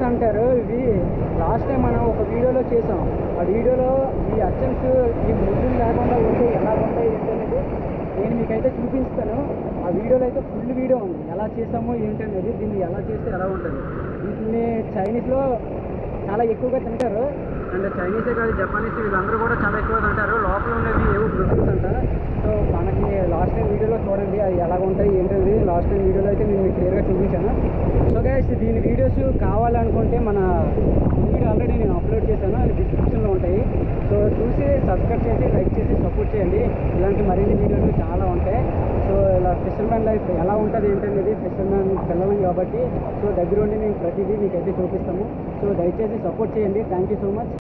అంటారు ఇవి last time మనం ఒక వీడియోలో చేసాం ఆ వీడియోలో ఈ అచ్చన్స్ ఈ ముద్దులు లేకుండా ఉంటే ఎలా ఉంటాయి ఏంటనేది నేను మీకైతే చూపిస్తాను ఆ వీడియోలో అయితే ఫుల్ వీడియో ఉంది ఎలా చేసామో ఏంటనేది దీన్ని ఎలా చేస్తే ఎలా ఉంటుంది వీటిని చైనీస్లో చాలా ఎక్కువగా తింటారు అండ్ చైనీసే కాదు జపానీస్ వీళ్ళందరూ కూడా చాలా ఎక్కువగా తింటారు లోపల ఉన్నవి ఏవో ప్రోటీన్స్ అంట సో మనకి లాస్ట్ టైం వీడియోలో చూడండి అది ఎలా ఉంటాయి ఏంటనేది లాస్ట్ టైం వీడియోలో అయితే నేను మీకు క్లియర్గా చూపించాను సో గైస్ దీని వీడియోస్ కావాలనుకుంటే మన వీడియో ఆల్రెడీ నేను అప్లోడ్ చేశాను అది డిస్క్రిప్షన్లో ఉంటాయి సో చూసి సబ్స్క్రైబ్ చేసి లైక్ చేసి సపోర్ట్ చేయండి ఇలాంటి మరిన్ని వీడియోలు చాలా ఉంటాయి సో ఇలా ఫిషర్మ్యాన్ లైఫ్ ఎలా ఉంటుంది ఏంటనేది ఫిషర్మ్యాన్ పిల్లలం కాబట్టి సో దగ్గర ఉండి మేము ప్రతిదీ మీకైతే చూపిస్తాము సో దయచేసి సపోర్ట్ చేయండి థ్యాంక్ యూ సో మచ్